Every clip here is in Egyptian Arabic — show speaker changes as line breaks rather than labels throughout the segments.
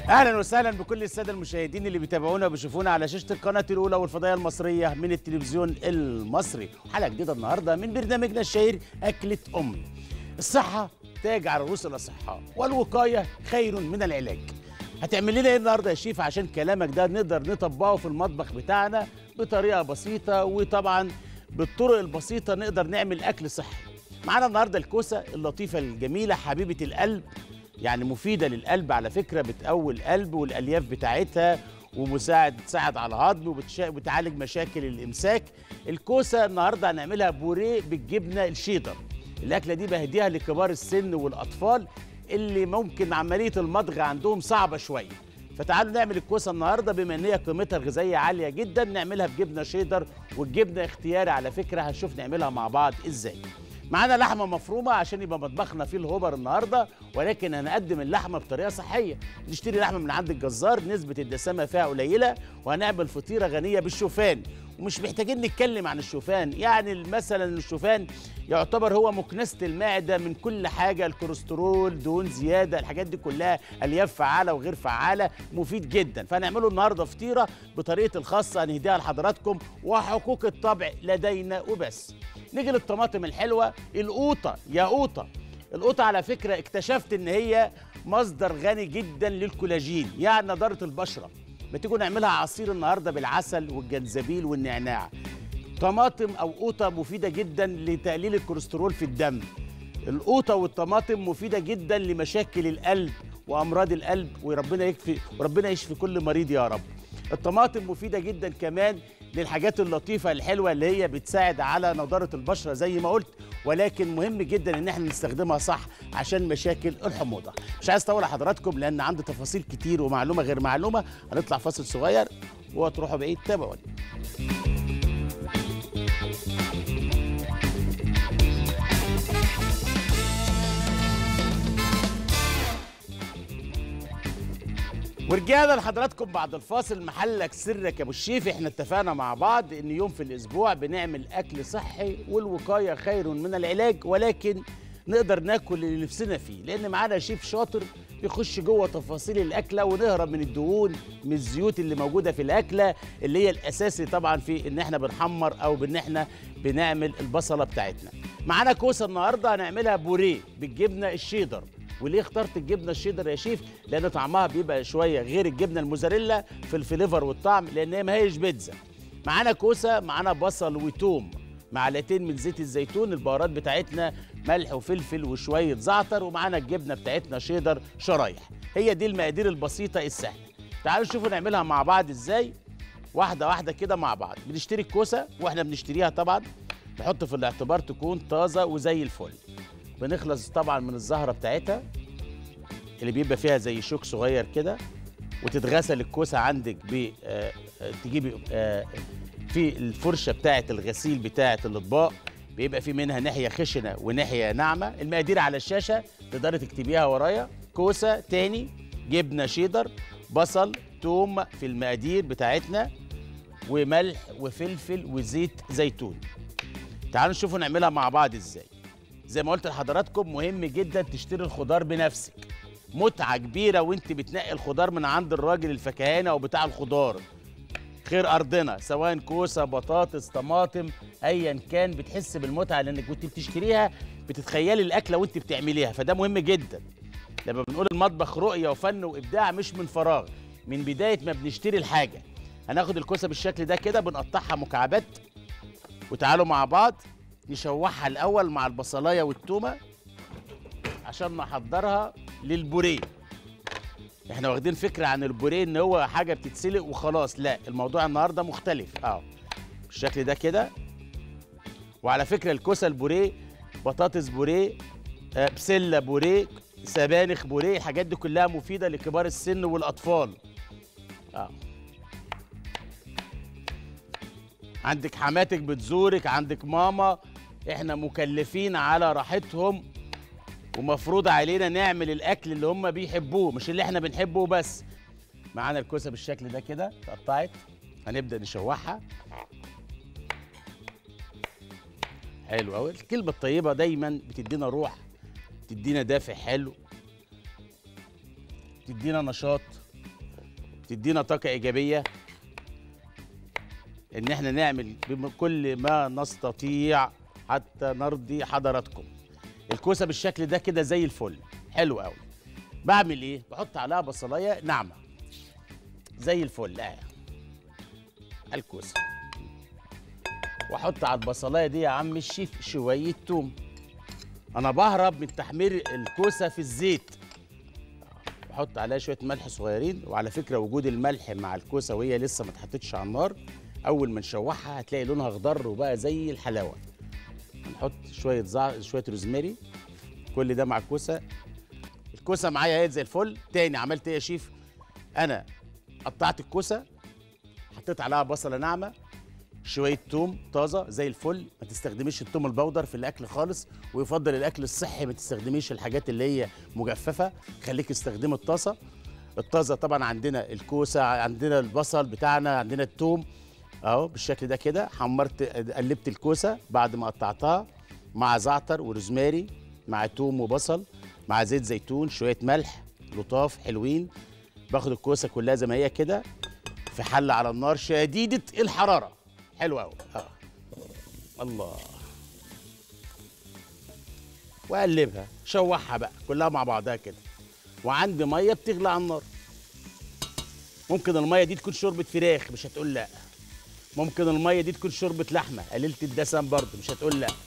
اهلا وسهلا بكل الساده المشاهدين اللي بيتابعونا وبيشوفونا على شاشه القناه الاولى والفضائيه المصريه من التلفزيون المصري حلقه جديده النهارده من برنامجنا الشهير اكله امي الصحه تاج على رؤوس الاصحاء والوقايه خير من العلاج هتعمل لنا ايه النهارده يا شيف عشان كلامك ده نقدر نطبقه في المطبخ بتاعنا بطريقه بسيطه وطبعا بالطرق البسيطه نقدر نعمل اكل صحي معانا النهارده الكوسه اللطيفه الجميله حبيبه القلب يعني مفيدة للقلب على فكرة بتقوي القلب والألياف بتاعتها ومساعد تساعد على الهضم وبتعالج مشاكل الإمساك الكوسة النهاردة هنعملها بوريه بالجبنة الشيدر الأكلة دي بهديها لكبار السن والأطفال اللي ممكن عملية المضغ عندهم صعبة شوية فتعالوا نعمل الكوسه النهارده بما ان هي قيمتها الغذائيه عاليه جدا نعملها بجبنه شيدر والجبنه اختياري على فكره هنشوف نعملها مع بعض ازاي معانا لحمه مفرومه عشان يبقى مطبخنا فيه الهبر النهارده ولكن هنقدم اللحمه بطريقه صحيه نشتري لحمه من عند الجزار نسبه الدسامه فيها قليله وهنعمل فطيره غنيه بالشوفان ومش محتاجين نتكلم عن الشوفان يعني مثلا الشوفان يعتبر هو مكنسة المعدة من كل حاجة الكوليسترول دهون زيادة الحاجات دي كلها ألياف فعالة وغير فعالة مفيد جدا فهنعمله النهاردة فطيرة بطريقة الخاصة هنهديها لحضراتكم وحقوق الطبع لدينا وبس نيجي للطماطم الحلوة القوطة يا قوطة القوطة على فكرة اكتشفت ان هي مصدر غني جدا للكولاجين يعني نضارة البشرة بتيجوا نعملها عصير النهارده بالعسل والجنزبيل والنعناع طماطم او قوطه مفيده جدا لتقليل الكوليسترول في الدم القوطه والطماطم مفيده جدا لمشاكل القلب وامراض القلب وربنا يكفي وربنا يشفي كل مريض يا رب الطماطم مفيده جدا كمان للحاجات اللطيفه الحلوه اللي هي بتساعد على نضاره البشره زي ما قلت ولكن مهم جدا ان احنا نستخدمها صح عشان مشاكل الحموضه مش عايز اطول حضراتكم لان عندي تفاصيل كتير ومعلومه غير معلومه هنطلع فاصل صغير وتروحوا بعيد تابعوني ورجعنا لحضراتكم بعد الفاصل محلك سرك يا ابو الشيف احنا اتفقنا مع بعض ان يوم في الاسبوع بنعمل اكل صحي والوقايه خير من العلاج ولكن نقدر ناكل اللي نفسنا فيه لان معانا شيف شاطر بيخش جوه تفاصيل الاكله ونهرب من الدهون من الزيوت اللي موجوده في الاكله اللي هي الاساسي طبعا في ان احنا بنحمر او بان احنا بنعمل البصله بتاعتنا معانا كوسه النهارده هنعملها بوريه بالجبنه الشيدر وليه اخترت الجبنه الشيدر يا شيف لان طعمها بيبقى شويه غير الجبنه الموزاريلا في الفليفر والطعم لان هي ما هيش بيتزا معانا كوسه معانا بصل وتوم معلقتين من زيت الزيتون البهارات بتاعتنا ملح وفلفل وشويه زعتر ومعانا الجبنه بتاعتنا شيدر شرايح هي دي المقادير البسيطه السهله تعالوا نشوفوا نعملها مع بعض ازاي واحده واحده كده مع بعض بنشتري الكوسه واحنا بنشتريها طبعا نحط في الاعتبار تكون طازه وزي الفل بنخلص طبعا من الزهره بتاعتها اللي بيبقى فيها زي شوك صغير كده وتتغسل الكوسه عندك ب آه تجيبي آه في الفرشه بتاعه الغسيل بتاعه الاطباق بيبقى في منها ناحيه خشنه وناحيه ناعمه المقادير على الشاشه تقدري تكتبيها ورايا كوسه تاني جبنه شيدر بصل توم في المقادير بتاعتنا وملح وفلفل وزيت زيتون تعالوا نشوفوا نعملها مع بعض ازاي زي ما قلت لحضراتكم مهم جدا تشتري الخضار بنفسك متعة كبيرة وانت بتنقي الخضار من عند الراجل الفكهاني او بتاع الخضار خير ارضنا سواء كوسة بطاطس طماطم ايا كان بتحس بالمتعة لانك وانت بتشتريها بتتخيلي الاكلة وانت بتعمليها فده مهم جدا لما بنقول المطبخ رؤية وفن وابداع مش من فراغ من بداية ما بنشتري الحاجة هناخد الكوسة بالشكل ده كده بنقطعها مكعبات وتعالوا مع بعض نشوحها الاول مع البصلايه والتومه عشان نحضرها للبوريه احنا واخدين فكره عن البوريه ان هو حاجه بتتسلق وخلاص لا الموضوع النهارده مختلف اه بالشكل ده كده وعلى فكره الكوسه البوريه بطاطس بوريه آه بسله بوريه سبانخ بوريه الحاجات دي كلها مفيده لكبار السن والاطفال اه عندك حماتك بتزورك عندك ماما احنا مكلفين على راحتهم ومفروض علينا نعمل الاكل اللي هم بيحبوه مش اللي احنا بنحبه بس معانا الكوسه بالشكل ده كده اتقطعت هنبدا نشوحها حلو قوي الكلمه الطيبه دايما بتدينا روح بتدينا دافع حلو بتدينا نشاط تدينا طاقه ايجابيه ان احنا نعمل بكل ما نستطيع حتى نرضي حضراتكم الكوسه بالشكل ده كده زي الفل حلو قوي بعمل ايه بحط عليها بصلايه ناعمه زي الفل اه الكوسه واحط على البصلايه دي يا عم الشيف شويه توم انا بهرب من تحمير الكوسه في الزيت بحط عليها شويه ملح صغيرين وعلى فكره وجود الملح مع الكوسه وهي لسه ما اتحطتش على النار اول ما نشوحها هتلاقي لونها اخضر وبقى زي الحلاوه نحط شويه زع... شويه روزماري كل ده مع الكوسه الكوسه معايا اهي زي الفل تاني عملت ايه يا شيف انا قطعت الكوسه حطيت عليها بصله ناعمه شويه توم طازه زي الفل ما تستخدميش التوم البودر في الاكل خالص ويفضل الاكل الصحي ما تستخدميش الحاجات اللي هي مجففه خليك استخدمي الطاسه الطازه طبعا عندنا الكوسه عندنا البصل بتاعنا عندنا التوم اهو بالشكل ده كده حمرت قلبت الكوسه بعد ما قطعتها مع زعتر وروزماري مع توم وبصل مع زيت زيتون شويه ملح لطاف حلوين باخد الكوسه كلها زي ما هي كده في حله على النار شديده الحراره حلو قوي اه الله واقلبها شوحها بقى كلها مع بعضها كده وعندي ميه بتغلي على النار ممكن الميه دي تكون شوربه فراخ مش هتقول لا ممكن الميه دي تكون شوربه لحمه قليله الدسم برضه مش هتقول لا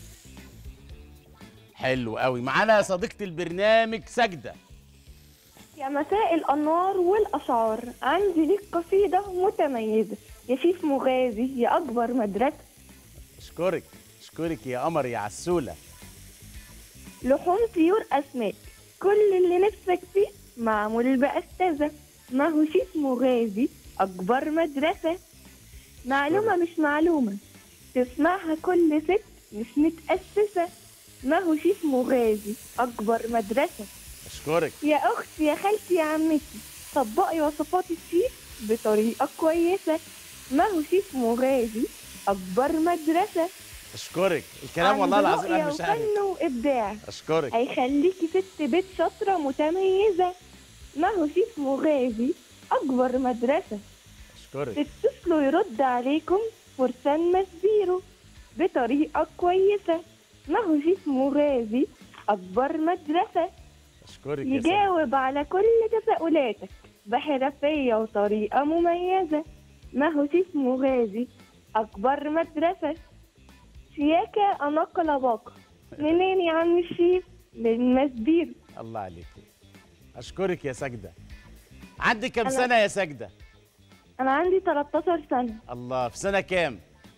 حلو قوي معانا صديقه البرنامج سجده
يا مساء الأنوار والأشعار عندي ليك قصيدة متميزة يا شيف مغازي يا أكبر مدرسة
اشكرك اشكرك يا قمر يا عسوله
لحوم طيور أسماك كل اللي نفسك فيه معمول بأستاذة ما هو شيف مغازي أكبر مدرسة معلومة مش معلومة تسمعها كل ست مش متأسسة ما هو شيف مغازي أكبر مدرسة
اشكرك
يا أختي يا خالتي يا عمتي طبقي وصفات الشيف بطريقة كويسة ما هو شيف مغازي أكبر مدرسة
اشكرك الكلام والله
عنده
العظيم انا
رؤية
مش عارف
وفن وإبداع
اشكرك
هيخليكي ست بيت شاطرة متميزة ما هو شيف مغازي أكبر مدرسة
اشكرك
تتصلوا يرد عليكم فرسان مسبيرو بطريقة كويسة ما هو شيف مغازي أكبر مدرسة
اشكرك يا سيدي
يجاوب على كل تساؤلاتك بحرفية وطريقة مميزة ما هو شيف مغازي أكبر مدرسة شياكة أناقة لباقة منين يا عم الشيف من مسبير
الله عليك اشكرك يا سجده عندك كام
أنا-
سنه يا سجده
أنا عندي 13 سنة
الله في سنه كام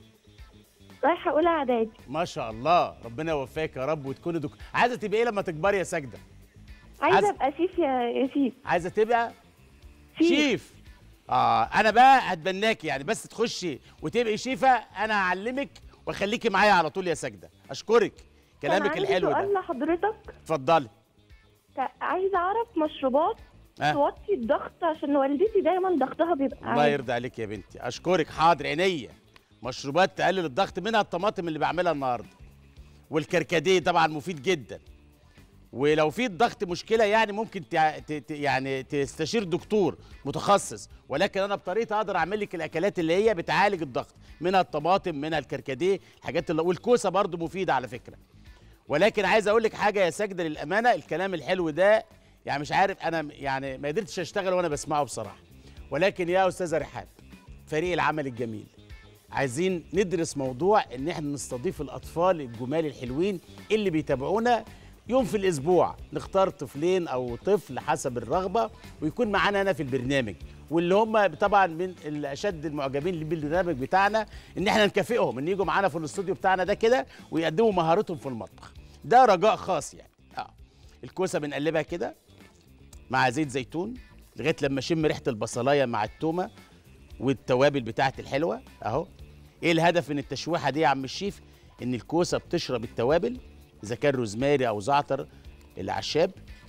رايحة أولى إعدادي
ما شاء الله ربنا يوفقك يا رب وتكوني دك... عايزه تبقى ايه لما تكبري يا سجده عايز-
عايزة أبقى شيف يا يا شيف
عايزه تبقى
شيف.
شيف اه انا بقى هتبناكي يعني بس تخشي وتبقي شيفه انا هعلمك واخليكي معايا على طول يا سجده اشكرك كلامك
كان
الحلو
عندي سؤال
ده
لحضرتك
اتفضلي
ك- عايزة أعرف مشروبات
آه.
توطي الضغط عشان والدتي دايما ضغطها بيبقى
الله
عالي
يرضى عليك يا بنتي اشكرك حاضر عينيا مشروبات تقلل الضغط منها الطماطم اللي بعملها النهارده والكركديه طبعا مفيد جدا ولو في الضغط مشكله يعني ممكن تع... ت... ت... يعني تستشير دكتور متخصص ولكن انا بطريقه اقدر اعمل لك الاكلات اللي هي بتعالج الضغط منها الطماطم منها الكركديه الحاجات اللي والكوسه برضو مفيده على فكره ولكن عايز اقول لك حاجه يا ساجده للامانه الكلام الحلو ده يعني مش عارف انا يعني ما قدرتش اشتغل وانا بسمعه بصراحه ولكن يا استاذه رحاب فريق العمل الجميل عايزين ندرس موضوع ان احنا نستضيف الاطفال الجمال الحلوين اللي بيتابعونا يوم في الاسبوع نختار طفلين او طفل حسب الرغبه ويكون معانا هنا في البرنامج واللي هم طبعا من الاشد المعجبين بالبرنامج بتاعنا ان احنا نكافئهم ان يجوا معانا في الاستوديو بتاعنا ده كده ويقدموا مهارتهم في المطبخ ده رجاء خاص يعني اه الكوسه بنقلبها كده مع زيت زيتون لغايه لما اشم ريحه البصلايه مع التومه والتوابل بتاعت الحلوه اهو ايه الهدف من التشويحه دي يا عم الشيف ان الكوسه بتشرب التوابل اذا كان روزماري او زعتر الاعشاب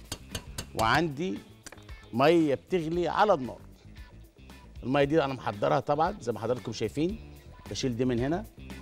وعندي ميه بتغلي على النار الميه دي انا محضرها طبعا زي ما حضراتكم شايفين بشيل دي من هنا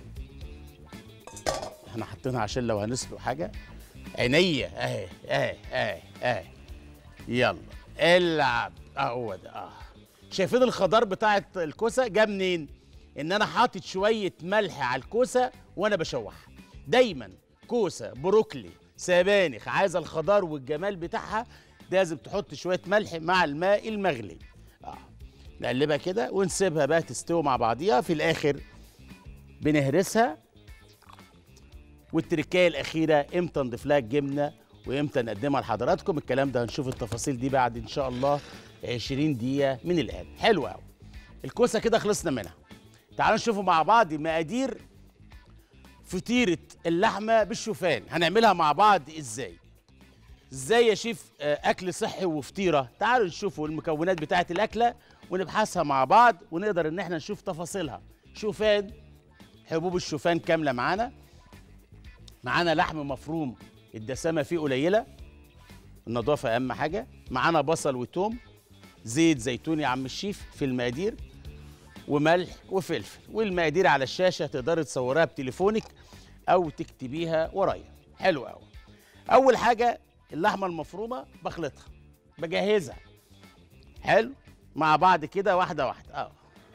احنا حاطينها عشان لو هنسلق حاجه عينيا اهي اهي اهي اهي يلا العب اهو ده اه شايفين الخضار بتاع الكوسه جه منين ان انا حاطط شويه ملح على الكوسه وانا بشوحها دايما كوسه بروكلي سبانخ عايزه الخضار والجمال بتاعها لازم تحط شويه ملح مع الماء المغلي اه نقلبها كده ونسيبها بقى تستوي مع بعضيها في الاخر بنهرسها والتركايه الاخيره امتى نضيف لها الجبنه وامتى نقدمها لحضراتكم الكلام ده هنشوف التفاصيل دي بعد ان شاء الله 20 دقيقه من الان حلو قوي الكوسه كده خلصنا منها تعالوا نشوفوا مع بعض مقادير فطيره اللحمه بالشوفان هنعملها مع بعض ازاي ازاي يا شيف آه، اكل صحي وفطيره تعالوا نشوفوا المكونات بتاعه الاكله ونبحثها مع بعض ونقدر ان احنا نشوف تفاصيلها شوفان حبوب الشوفان كامله معانا معانا لحم مفروم الدسامه فيه قليله النظافه اهم حاجه معانا بصل وتوم زيت زيتون يا عم الشيف في المقادير وملح وفلفل والمقادير على الشاشه تقدري تصوريها بتليفونك او تكتبيها ورايا حلو قوي اول حاجه اللحمه المفرومه بخلطها بجهزها حلو مع بعض كده واحده واحده اه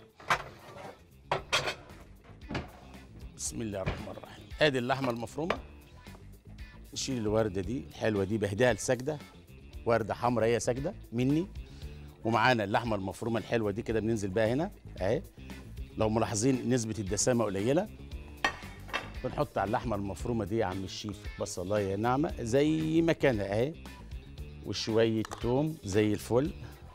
بسم الله الرحمن الرحيم ادي اللحمه المفرومه نشيل الورده دي الحلوه دي بهديها لسجده ورده حمراء هي سجده مني ومعانا اللحمه المفرومه الحلوه دي كده بننزل بيها هنا اهي لو ملاحظين نسبه الدسامه قليله بنحط على اللحمه المفرومه دي يا عم الشيف بصلايه ناعمه زي ما كان اهي وشويه توم زي الفل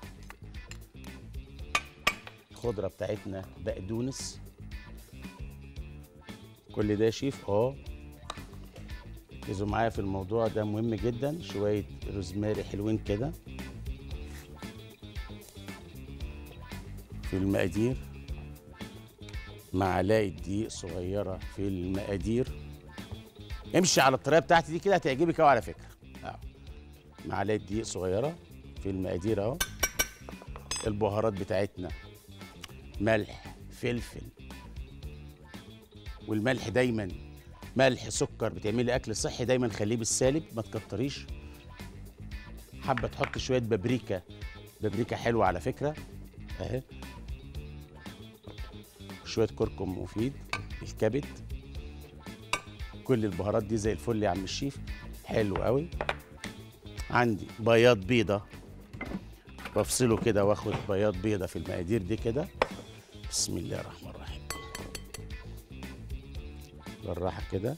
الخضره بتاعتنا بقدونس كل ده يا شيف اه ركزوا معايا في الموضوع ده مهم جدا شويه روزماري حلوين كده في المقادير معلقه دقيق صغيره في المقادير امشي على الطريقه بتاعتي دي كده هتعجبك قوي على فكره اه معلقه دقيق صغيره في المقادير اهو البهارات بتاعتنا ملح فلفل والملح دايما ملح سكر بتعملي اكل صحي دايما خليه بالسالب ما تكتريش حابه تحط شويه بابريكا بابريكا حلوه على فكره اهي شويه كركم مفيد الكبد كل البهارات دي زي الفل يا عم الشيف حلو قوي عندي بياض بيضه بفصله كده واخد بياض بيضه في المقادير دي كده بسم الله الرحمن الرحيم بالراحه كده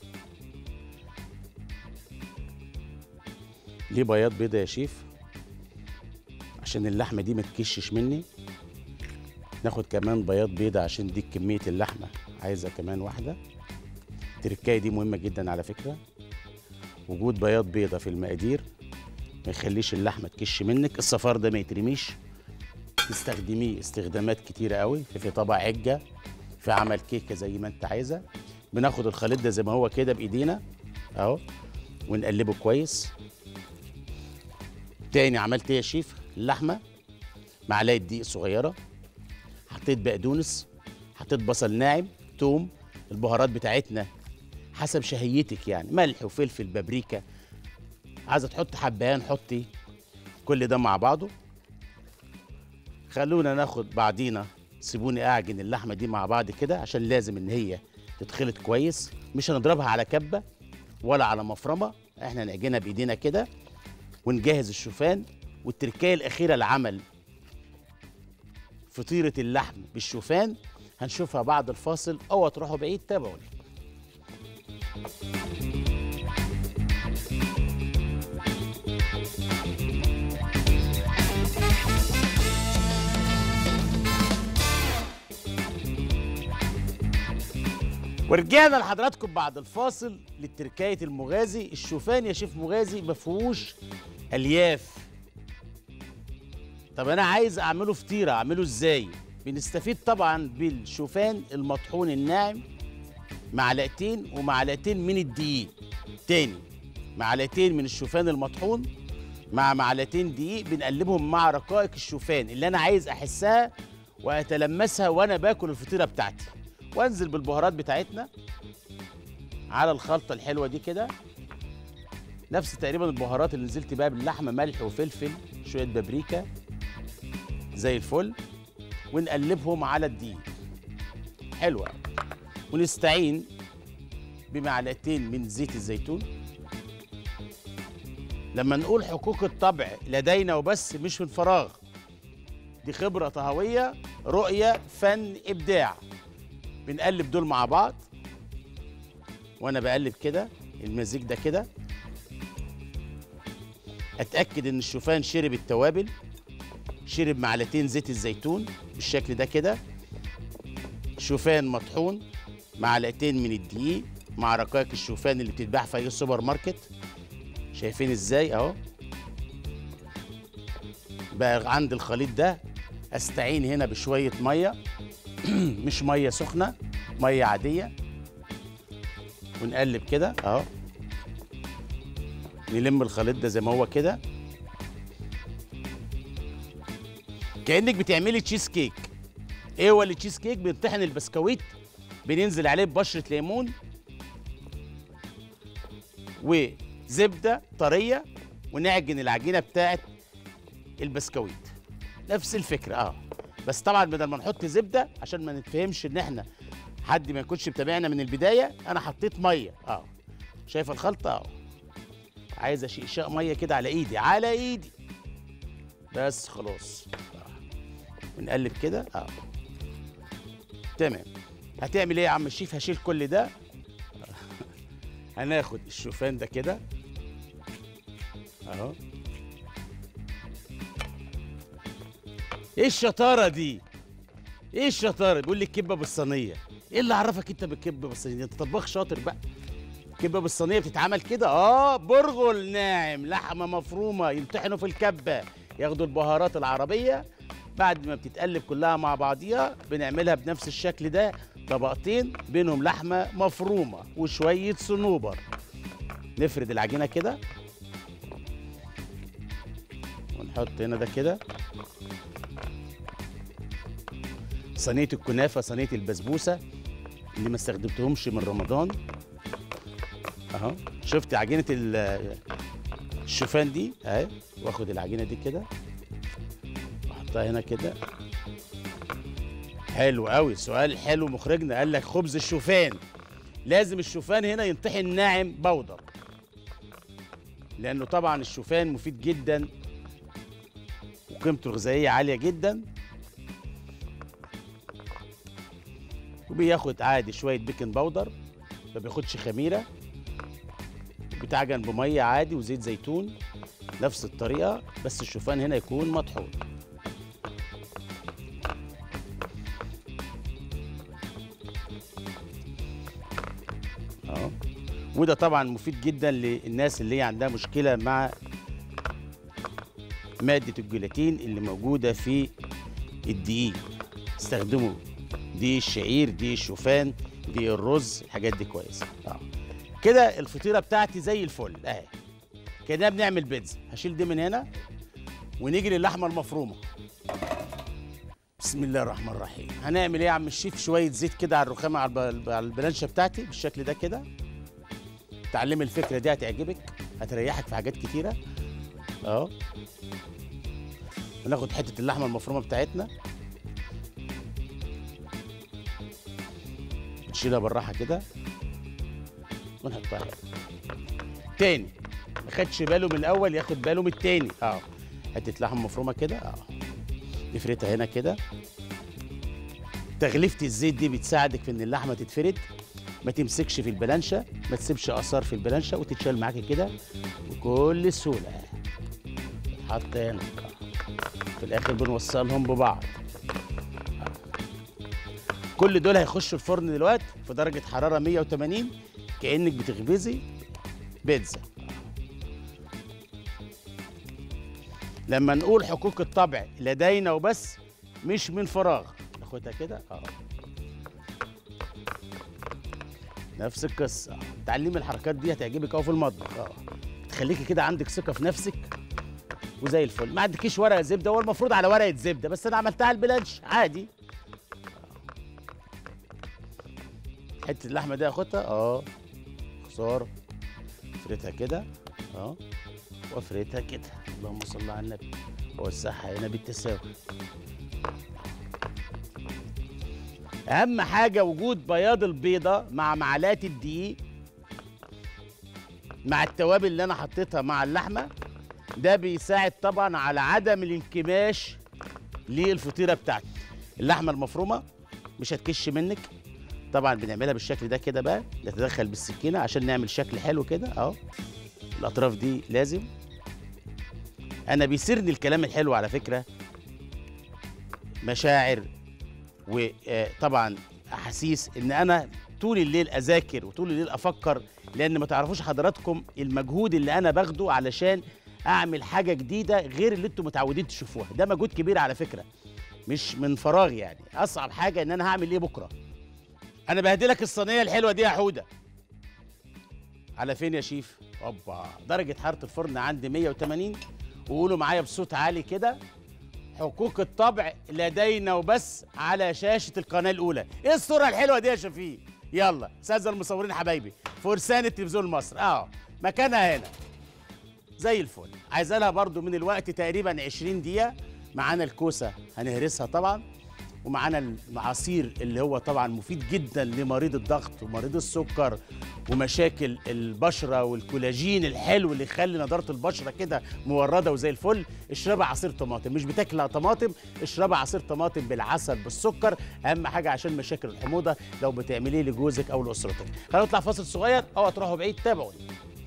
ليه بياض بيضه يا شيف عشان اللحمه دي ما تكشش مني ناخد كمان بياض بيضة عشان دي كمية اللحمة عايزة كمان واحدة التركاية دي مهمة جدا على فكرة وجود بياض بيضة في المقادير ما يخليش اللحمة تكش منك الصفار ده ما يترميش تستخدميه استخدامات كتيرة قوي في, في طبق عجة في عمل كيكة زي ما انت عايزة بناخد الخليط ده زي ما هو كده بايدينا اهو ونقلبه كويس تاني عملت ايه يا شيف اللحمه معلقه دقيق صغيره حطيت بقدونس حطيت بصل ناعم توم البهارات بتاعتنا حسب شهيتك يعني ملح وفلفل بابريكا عايزه تحط حبهان حطي كل ده مع بعضه خلونا ناخد بعضينا سيبوني اعجن اللحمه دي مع بعض كده عشان لازم ان هي تتخلط كويس مش هنضربها على كبه ولا على مفرمه احنا نعجنها بايدينا كده ونجهز الشوفان والتركايه الاخيره لعمل فطيره اللحم بالشوفان هنشوفها بعد الفاصل او تروحوا بعيد تابعوني ورجعنا لحضراتكم بعد الفاصل للتركايه المغازي الشوفان يا شيف مغازي ما فيهوش الياف طب انا عايز اعمله فطيره اعمله ازاي بنستفيد طبعا بالشوفان المطحون الناعم معلقتين ومعلقتين من الدقيق تاني معلقتين من الشوفان المطحون مع معلقتين دقيق بنقلبهم مع رقائق الشوفان اللي انا عايز احسها واتلمسها وانا باكل الفطيره بتاعتي وانزل بالبهارات بتاعتنا على الخلطه الحلوه دي كده نفس تقريبا البهارات اللي نزلت بيها باللحمه ملح وفلفل شويه بابريكا زي الفل ونقلبهم على الدقيق حلوة ونستعين بمعلقتين من زيت الزيتون لما نقول حقوق الطبع لدينا وبس مش من فراغ دي خبرة طهوية رؤية فن إبداع بنقلب دول مع بعض وأنا بقلب كده المزيج ده كده أتأكد إن الشوفان شرب التوابل شرب معلقتين زيت الزيتون بالشكل ده كده شوفان مطحون معلقتين من الدقيق مع رقائق الشوفان اللي بتتباع في اي سوبر ماركت شايفين ازاي اهو بقى عند الخليط ده استعين هنا بشويه ميه مش ميه سخنه ميه عاديه ونقلب كده اهو نلم الخليط ده زي ما هو كده كانك بتعملي تشيز كيك ايه هو التشيز كيك بنطحن البسكويت بننزل عليه ببشره ليمون وزبده طريه ونعجن العجينه بتاعت البسكويت نفس الفكره اه بس طبعا بدل ما نحط زبده عشان ما نتفهمش ان احنا حد ما يكونش متابعنا من البدايه انا حطيت ميه اه شايف الخلطه اه عايز اشقشاق ميه كده على ايدي على ايدي بس خلاص آه. ونقلب كده اه تمام هتعمل ايه يا عم الشيف هشيل كل ده هناخد الشوفان ده كده اهو ايه الشطاره دي ايه الشطاره بيقول لي الكبه بالصينيه ايه اللي عرفك انت بالكبه بالصينيه انت طباخ شاطر بقى الكبه بالصينيه بتتعمل كده اه برغل ناعم لحمه مفرومه يمتحنوا في الكبه ياخدوا البهارات العربيه بعد ما بتتقلب كلها مع بعضيها بنعملها بنفس الشكل ده طبقتين بينهم لحمه مفرومه وشويه صنوبر نفرد العجينه كده ونحط هنا ده كده صينيه الكنافه صينيه البسبوسه اللي ما استخدمتهمش من رمضان اهو شفت عجينه ال- الشوفان دي اهي واخد العجينه دي كده واحطها هنا كده حلو قوي سؤال حلو مخرجنا قال لك خبز الشوفان لازم الشوفان هنا ينطحن ناعم بودر لانه طبعا الشوفان مفيد جدا وقيمته الغذائيه عاليه جدا وبياخد عادي شويه بيكنج باودر ما بياخدش خميره بيتعجن بميه عادي وزيت زيتون نفس الطريقه بس الشوفان هنا يكون مطحون اهو وده طبعا مفيد جدا للناس اللي هي عندها مشكله مع ماده الجيلاتين اللي موجوده في الدقيق استخدموا دقيق الشعير دقيق الشوفان دقيق الرز الحاجات دي كويسه اه كده الفطيره بتاعتي زي الفل اهي كده بنعمل بيتزا هشيل دي من هنا ونيجي للحمه المفرومه بسم الله الرحمن الرحيم هنعمل ايه يا عم الشيف شويه زيت كده على الرخامه على الب- على البلانشه بتاعتي بالشكل ده كده تعلمي الفكره دي هتعجبك هتريحك في حاجات كتيره اهو وناخد حته اللحمه المفرومه بتاعتنا نشيلها بالراحه كده ونحطها هنا تاني ما خدش باله من الاول ياخد باله من التاني اه حته لحمه مفرومه كده اه نفردها هنا كده تغليفه الزيت دي بتساعدك في ان اللحمه تتفرد ما تمسكش في البلانشه ما تسيبش اثار في البلانشه وتتشال معاكي كده بكل سهوله حط هنا في الاخر بنوصلهم ببعض كل دول هيخشوا الفرن دلوقتي في درجه حراره 180 كانك بتخبزي بيتزا لما نقول حقوق الطبع لدينا وبس مش من فراغ ناخدها كده اه نفس القصه آه. تعلمي الحركات دي هتعجبك قوي في المطبخ اه تخليكي كده عندك ثقه في نفسك وزي الفل ما عندكيش ورقه زبده هو المفروض على ورقه زبده بس انا عملتها على البلانش عادي حته اللحمه دي اخدها اه خساره افردها كده اه وافردها كده اللهم صل على النبي ووسعها هنا بالتساوي اهم حاجه وجود بياض البيضه مع معلقه الدقيق مع التوابل اللي انا حطيتها مع اللحمه ده بيساعد طبعا على عدم الانكماش للفطيره بتاعتي اللحمه المفرومه مش هتكش منك طبعا بنعملها بالشكل ده كده بقى نتدخل بالسكينه عشان نعمل شكل حلو كده اهو الاطراف دي لازم انا بيسرني الكلام الحلو على فكره مشاعر وطبعا احاسيس ان انا طول الليل اذاكر وطول الليل افكر لان ما تعرفوش حضراتكم المجهود اللي انا باخده علشان اعمل حاجه جديده غير اللي انتم متعودين تشوفوها ده مجهود كبير على فكره مش من فراغ يعني اصعب حاجه ان انا هعمل ايه بكره انا بهدلك الصينيه الحلوه دي يا حوده على فين يا شيف اوبا درجه حراره الفرن عندي 180 وقولوا معايا بصوت عالي كده حقوق الطبع لدينا وبس على شاشه القناه الاولى ايه الصوره الحلوه دي يا شفيق يلا ساذة المصورين حبايبي فرسان التلفزيون المصري اه مكانها هنا زي الفل عايزه لها برضو من الوقت تقريبا 20 دقيقه معانا الكوسه هنهرسها طبعا ومعانا العصير اللي هو طبعا مفيد جدا لمريض الضغط ومريض السكر ومشاكل البشره والكولاجين الحلو اللي يخلي نضاره البشره كده مورده وزي الفل اشربها عصير طماطم مش بتاكلها طماطم اشربها عصير طماطم بالعسل بالسكر اهم حاجه عشان مشاكل الحموضه لو بتعمليه لجوزك او لاسرتك خلينا نطلع فاصل صغير او تروحوا بعيد تابعوني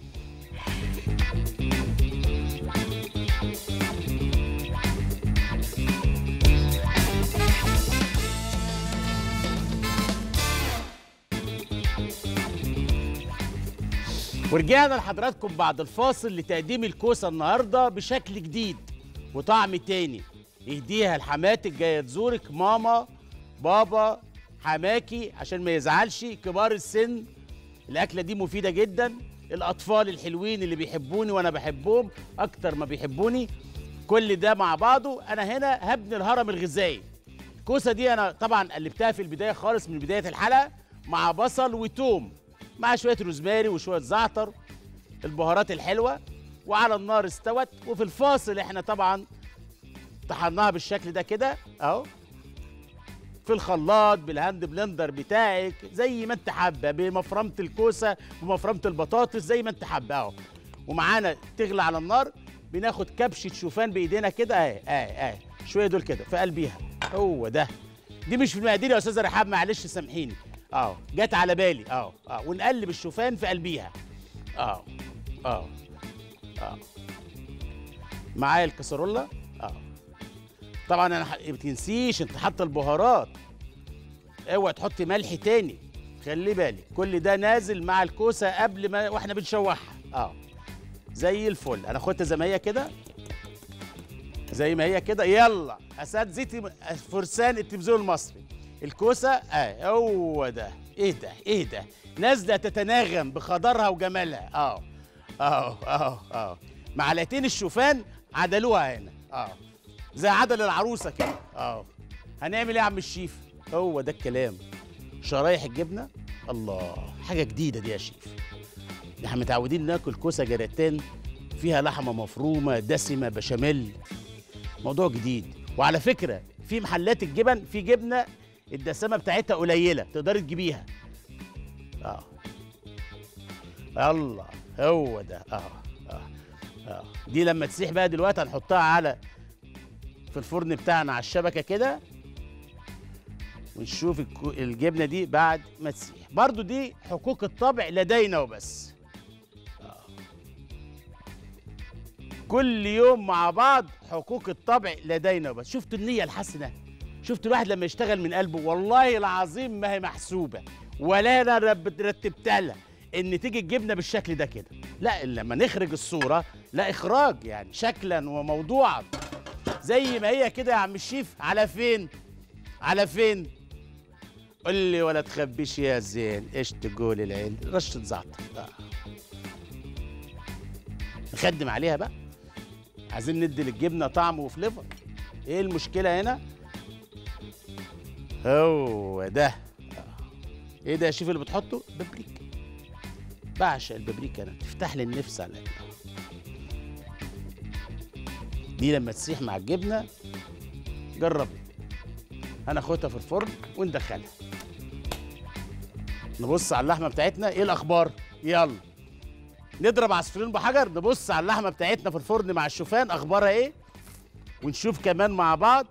ورجعنا لحضراتكم بعد الفاصل لتقديم الكوسه النهارده بشكل جديد وطعم تاني يهديها لحماتك جايه تزورك ماما بابا حماكي عشان ما يزعلش كبار السن الاكله دي مفيده جدا الاطفال الحلوين اللي بيحبوني وانا بحبهم اكتر ما بيحبوني كل ده مع بعضه انا هنا هبني الهرم الغذائي الكوسه دي انا طبعا قلبتها في البدايه خالص من بدايه الحلقه مع بصل وتوم مع شويه روزماري وشويه زعتر البهارات الحلوه وعلى النار استوت وفي الفاصل احنا طبعا طحناها بالشكل ده كده اهو في الخلاط بالهاند بلندر بتاعك زي ما انت حابه بمفرمه الكوسه ومفرمه البطاطس زي ما انت حابه اهو ومعانا تغلى على النار بناخد كبشه شوفان بايدينا كده اهي اهي اهي شويه دول كده في قلبيها هو ده دي مش في المقادير يا استاذه رحاب معلش سامحيني اه جت على بالي اه اه ونقلب الشوفان في قلبيها اه اه اه معايا الكسرولة اه طبعا انا ح- ما تنسيش انت حاطه البهارات اوعى تحطي ملح تاني خلي بالك كل ده نازل مع الكوسه قبل ما واحنا بنشوحها اه زي الفل انا خدت زي ما هي كده زي ما هي كده يلا اساتذتي فرسان التلفزيون المصري الكوسه اه هو ده ايه ده ايه ده نازله تتناغم بخضرها وجمالها اه اه اه اه معلقتين الشوفان عدلوها هنا اه زي عدل العروسه كده اه هنعمل ايه يا عم الشيف هو ده الكلام شرايح الجبنه الله حاجه جديده دي يا شيف احنا متعودين ناكل كوسه جراتان فيها لحمه مفرومه دسمه بشاميل موضوع جديد وعلى فكره في محلات الجبن في جبنه الدسامه بتاعتها قليله تقدري تجيبيها اه الله هو ده اه اه اه دي لما تسيح بقى دلوقتي هنحطها على في الفرن بتاعنا على الشبكه كده ونشوف الكو- الجبنه دي بعد ما تسيح برضو دي حقوق الطبع لدينا وبس آه. كل يوم مع بعض حقوق الطبع لدينا وبس شفتوا النيه الحسنه شفت الواحد لما يشتغل من قلبه والله العظيم ما هي محسوبه ولا انا رب- رتبتها لها ان تيجي الجبنه بالشكل ده كده لا لما نخرج الصوره لا اخراج يعني شكلا وموضوعا زي ما هي كده يا عم الشيف على فين على فين قول لي ولا تخبيش يا زين ايش تقول العين رشه زعتر آه. نخدم عليها بقى عايزين ندي للجبنه طعم وفليفر ايه المشكله هنا هو ده آه. ايه ده يا شيف اللي بتحطه بابريكا بعشق البابريكا انا تفتح لي النفس على الاكل دي لما تسيح مع الجبنه جربي هناخدها في الفرن وندخلها نبص على اللحمه بتاعتنا ايه الاخبار يلا نضرب عصفورين بحجر نبص على اللحمه بتاعتنا في الفرن مع الشوفان اخبارها ايه ونشوف كمان مع بعض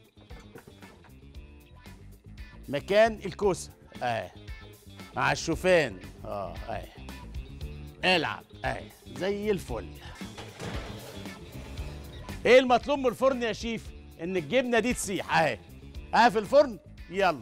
مكان الكوسه اه مع الشوفان اه اه العب اه زي الفل ايه المطلوب من الفرن يا شيف ان الجبنه دي تسيح اهي اه في الفرن يلا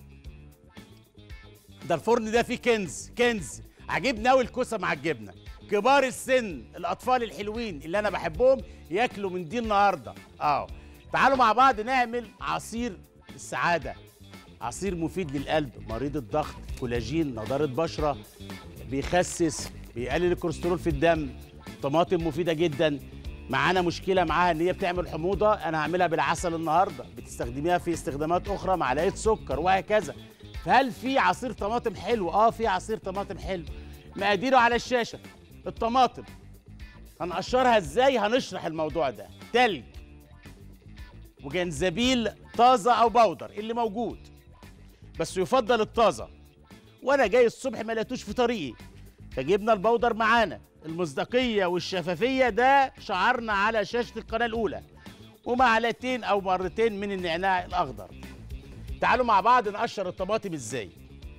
ده الفرن ده فيه كنز كنز عجبني قوي الكوسه مع الجبنه كبار السن الاطفال الحلوين اللي انا بحبهم ياكلوا من دي النهارده اه تعالوا مع بعض نعمل عصير السعاده عصير مفيد للقلب مريض الضغط كولاجين نضاره بشره بيخسس بيقلل الكوليسترول في الدم طماطم مفيده جدا معانا مشكله معاها ان هي بتعمل حموضه انا هعملها بالعسل النهارده بتستخدميها في استخدامات اخرى معلقه سكر وهكذا فهل في عصير طماطم حلو اه في عصير طماطم حلو مقاديره على الشاشه الطماطم هنقشرها ازاي هنشرح الموضوع ده تلج وجنزبيل طازه او بودر اللي موجود بس يفضل الطازه وانا جاي الصبح ما لقيتوش في طريقي فجبنا البودر معانا المصداقيه والشفافيه ده شعارنا على شاشه القناه الاولى ومعلقتين او مرتين من النعناع الاخضر تعالوا مع بعض نقشر الطماطم ازاي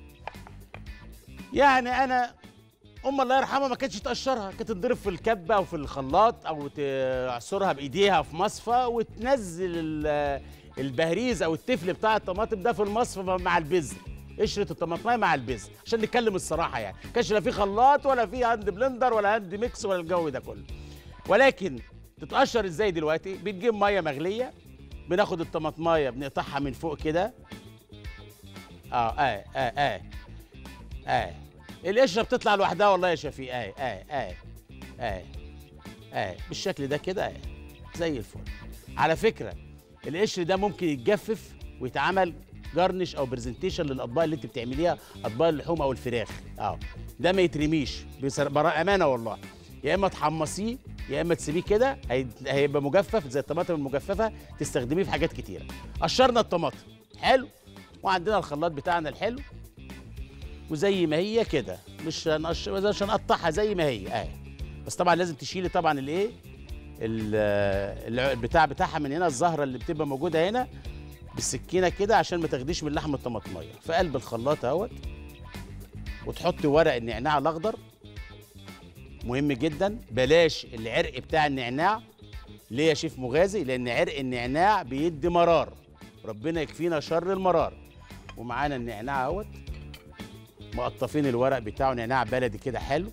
يعني انا ام الله يرحمها ما كانتش تقشرها كانت تضرب في الكبه او في الخلاط او تعصرها بايديها في مصفى وتنزل ال- البهريز او التفل بتاع الطماطم ده في المصفى مع البذر قشره الطماطمايه مع البذر عشان نتكلم الصراحه يعني كانش لا في خلاط ولا في هاند بلندر ولا هاند ميكس ولا الجو ده كله ولكن تتقشر ازاي دلوقتي بتجيب ميه مغليه بناخد الطماطمايه بنقطعها من فوق كده اه اه اه اه اه القشره بتطلع لوحدها والله يا شفيق اه اه اه اه اه بالشكل ده كده اه زي الفل على فكره القشر ده ممكن يتجفف ويتعمل جارنش او برزنتيشن للاطباق اللي انت بتعمليها اطباق اللحوم او الفراخ اه ده ما يترميش بصر- براء امانه والله يا اما تحمصيه يا اما تسيبيه كده هي- هيبقى مجفف زي الطماطم المجففه تستخدميه في حاجات كتيره قشرنا الطماطم حلو وعندنا الخلاط بتاعنا الحلو وزي ما هي كده مش هنقش مش هنقطعها زي ما هي اهي بس طبعا لازم تشيلي طبعا الايه ال- الع- البتاع بتاعها من هنا الزهره اللي بتبقى موجوده هنا بالسكينه كده عشان ما تاخديش من لحم الطماطميه في قلب الخلاط اهوت وتحطي ورق النعناع الاخضر مهم جدا بلاش العرق بتاع النعناع ليه يا شيف مغازي لان عرق النعناع بيدي مرار ربنا يكفينا شر المرار ومعانا النعناع اهوت مقطفين الورق بتاعه نعناع بلدي كده حلو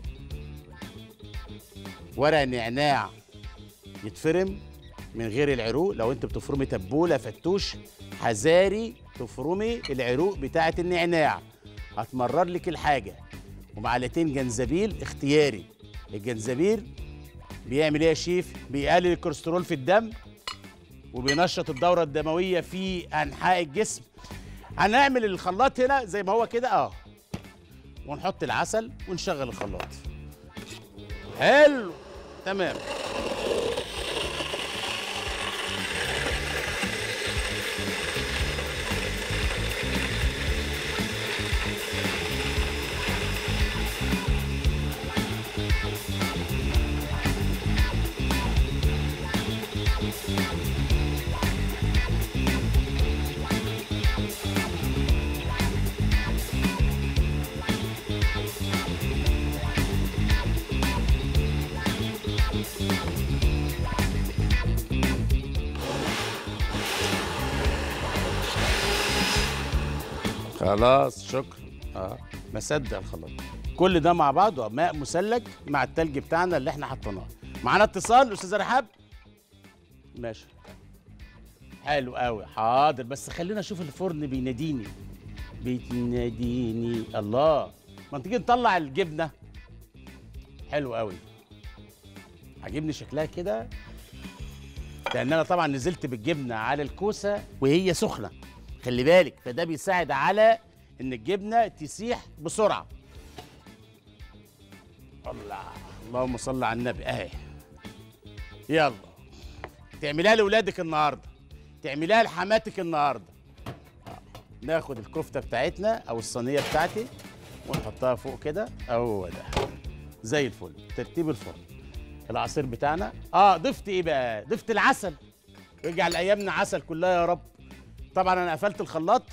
ورق النعناع يتفرم من غير العروق لو انت بتفرمي تبوله فتوش حذاري تفرمي العروق بتاعه النعناع هتمرر لك الحاجه ومعلقتين جنزبيل اختياري الجنزبيل بيعمل ايه يا شيف بيقلل الكوليسترول في الدم وبينشط الدوره الدمويه في انحاء الجسم هنعمل الخلاط هنا زي ما هو كده اه ونحط العسل ونشغل الخلاط حلو تمام خلاص شكرا اه مصدق الخلاط كل ده مع بعضه ماء مثلج مع التلج بتاعنا اللي احنا حطيناه معانا اتصال استاذ رحاب ماشي حلو قوي حاضر بس خلينا اشوف الفرن بيناديني بيناديني الله ما تيجي نطلع الجبنه حلو قوي عاجبني شكلها كده لان انا طبعا نزلت بالجبنه على الكوسه وهي سخنه خلي بالك فده بيساعد على ان الجبنه تسيح بسرعه الله اللهم صل على النبي اهي يلا تعمليها لاولادك النهارده تعمليها لحماتك النهارده ناخد الكفته بتاعتنا او الصينيه بتاعتي ونحطها فوق كده هو ده زي الفل ترتيب الفرن العصير بتاعنا اه ضفت ايه بقى ضفت العسل يجعل ايامنا عسل كلها يا رب طبعا انا قفلت الخلاط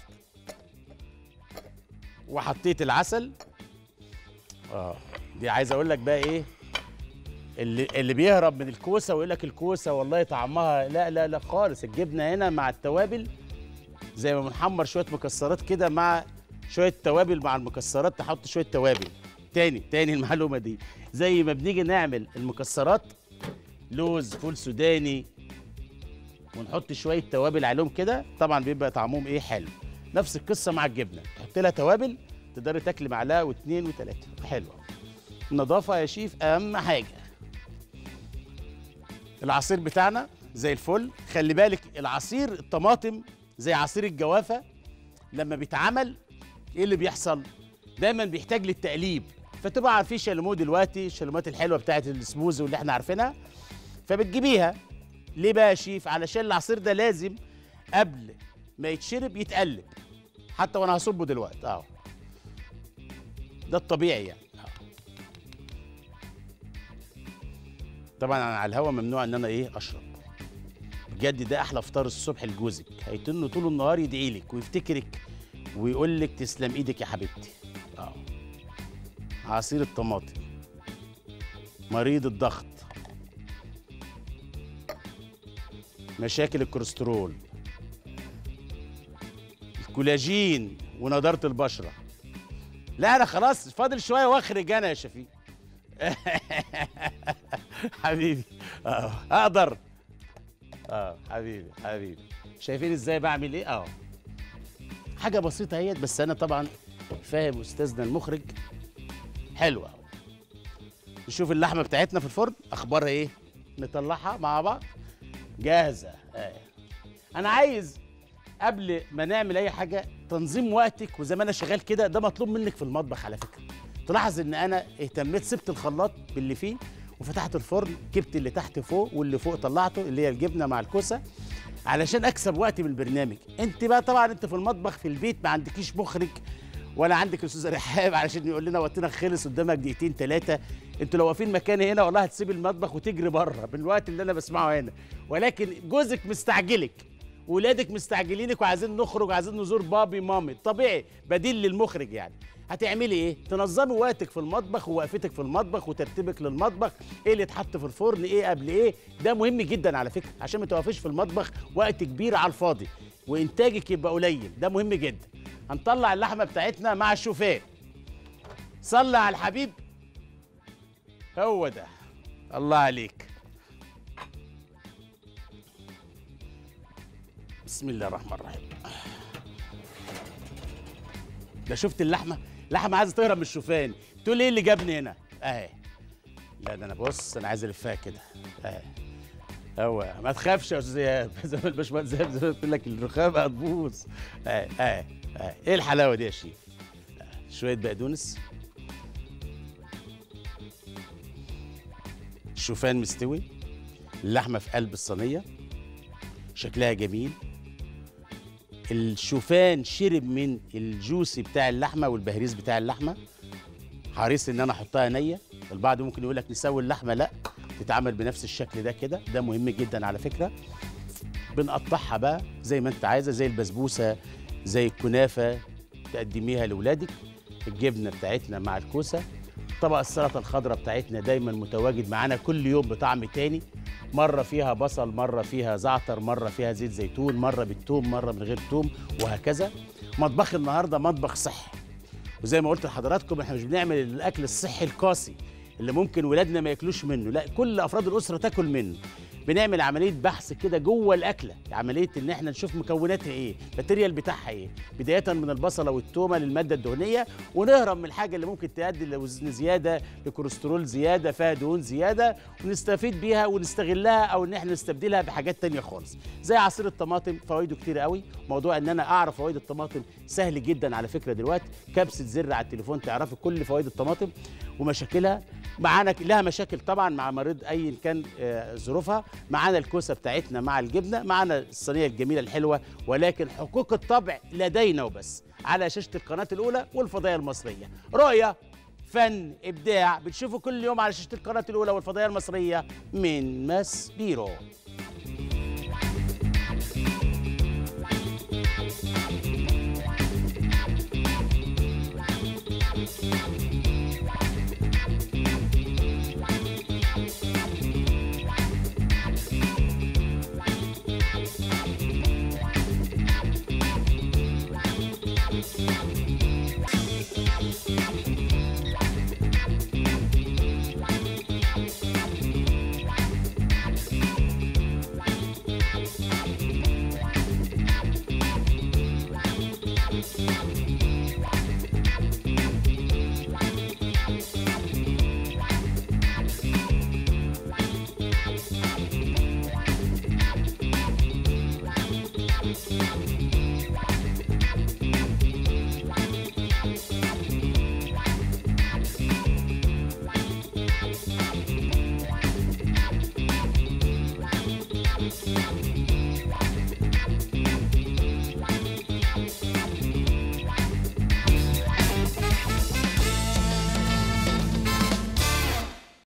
وحطيت العسل اه دي عايز اقول لك بقى ايه اللي اللي بيهرب من الكوسه ويقول لك الكوسه والله طعمها لا لا لا خالص الجبنه هنا مع التوابل زي ما بنحمر شويه مكسرات كده مع شويه توابل مع المكسرات تحط شويه توابل تاني تاني المعلومه دي زي ما بنيجي نعمل المكسرات لوز فول سوداني ونحط شويه توابل عليهم كده طبعا بيبقى طعمهم ايه حلو نفس القصه مع الجبنه تحط لها توابل تقدري تاكلي معلقه واثنين وثلاثه حلوه النظافه يا شيف اهم حاجه العصير بتاعنا زي الفل خلي بالك العصير الطماطم زي عصير الجوافه لما بيتعمل ايه اللي بيحصل دايما بيحتاج للتقليب فتبقى عارفين شاليمو دلوقتي الشاليمات الحلوه بتاعت السموزي واللي احنا عارفينها فبتجيبيها ليه بقى يا شيف علشان العصير ده لازم قبل ما يتشرب يتقلب حتى وانا هصبه دلوقتي اهو ده الطبيعي يعني أهو. طبعا انا على الهوا ممنوع ان انا ايه اشرب بجد ده احلى فطار الصبح لجوزك هيتنه طول النهار يدعي لك ويفتكرك ويقول لك تسلم ايدك يا حبيبتي اه عصير الطماطم مريض الضغط مشاكل الكوليسترول الكولاجين ونضاره البشره لا انا خلاص فاضل شويه واخرج انا يا شفيق حبيبي اه اقدر اه حبيبي حبيبي شايفين ازاي بعمل ايه اه حاجه بسيطه اهيت بس انا طبعا فاهم استاذنا المخرج حلوه أهو. نشوف اللحمه بتاعتنا في الفرن اخبارها ايه نطلعها مع بعض جاهزه آه. انا عايز قبل ما نعمل اي حاجه تنظيم وقتك وزي ما انا شغال كده ده مطلوب منك في المطبخ على فكره تلاحظ ان انا اهتميت سبت الخلاط باللي فيه وفتحت الفرن جبت اللي تحت فوق واللي فوق طلعته اللي هي الجبنه مع الكوسه علشان اكسب وقت من البرنامج انت بقى طبعا انت في المطبخ في البيت ما عندكيش مخرج ولا عندك استاذ رحاب علشان يقول لنا وقتنا خلص قدامك دقيقتين ثلاثه انتوا لو واقفين مكاني هنا والله هتسيب المطبخ وتجري بره بالوقت اللي انا بسمعه هنا ولكن جوزك مستعجلك ولادك مستعجلينك وعايزين نخرج عايزين نزور بابي مامي طبيعي بديل للمخرج يعني هتعملي ايه تنظمي وقتك في المطبخ ووقفتك في المطبخ وترتيبك للمطبخ ايه اللي اتحط في الفرن ايه قبل ايه ده مهم جدا على فكره عشان ما توقفيش في المطبخ وقت كبير على الفاضي وانتاجك يبقى قليل ده مهم جدا هنطلع اللحمه بتاعتنا مع الشوفان صلى على الحبيب هو ده الله عليك بسم الله الرحمن الرحيم ده شفت اللحمه لحمه عايزه تهرب من الشوفان تقول ايه اللي جابني هنا اهي لا ده انا بص انا عايز الفها كده اهي هو ما تخافش يا استاذ ايهاب زي ما الباشمهندس ايهاب زي ما قلت لك الرخامه هتبوظ اهي اهي اهي ايه الحلاوه دي يا شيف آه، شويه بقدونس الشوفان مستوي اللحمه في قلب الصينيه شكلها جميل الشوفان شرب من الجوسي بتاع اللحمه والبهريز بتاع اللحمه حريص ان انا احطها نيه البعض ممكن يقول لك نسوي اللحمه لا تتعمل بنفس الشكل ده كده ده مهم جدا على فكره بنقطعها بقى زي ما انت عايزه زي البسبوسه زي الكنافه تقدميها لاولادك الجبنه بتاعتنا مع الكوسه طبق السلطه الخضراء بتاعتنا دايما متواجد معانا كل يوم بطعم تاني مره فيها بصل مره فيها زعتر مره فيها زيت زيتون مره بالثوم مره من غير ثوم وهكذا مطبخ النهارده مطبخ صحي وزي ما قلت لحضراتكم احنا مش بنعمل الاكل الصحي القاسي اللي ممكن ولادنا ما ياكلوش منه لا كل افراد الاسره تاكل منه بنعمل عمليه بحث كده جوه الاكله عمليه ان احنا نشوف مكوناتها ايه الماتيريال بتاعها ايه بدايه من البصله والثومه للماده الدهنيه ونهرب من الحاجه اللي ممكن تؤدي لوزن زياده لكوليسترول زياده فيها دهون زياده ونستفيد بيها ونستغلها او ان احنا نستبدلها بحاجات تانية خالص زي عصير الطماطم فوائده كتير قوي موضوع ان انا اعرف فوائد الطماطم سهل جدا على فكره دلوقتي كبسه زر على التليفون تعرفي كل فوائد الطماطم ومشاكلها معانا ك- لها مشاكل طبعا مع مريض اي كان آه، ظروفها معانا الكوسه بتاعتنا مع الجبنه معانا الصينيه الجميله الحلوه ولكن حقوق الطبع لدينا وبس على شاشه القناه الاولى والفضائيه المصريه رؤيه فن ابداع بتشوفوا كل يوم على شاشه القناه الاولى والفضائيه المصريه من ماس بيرو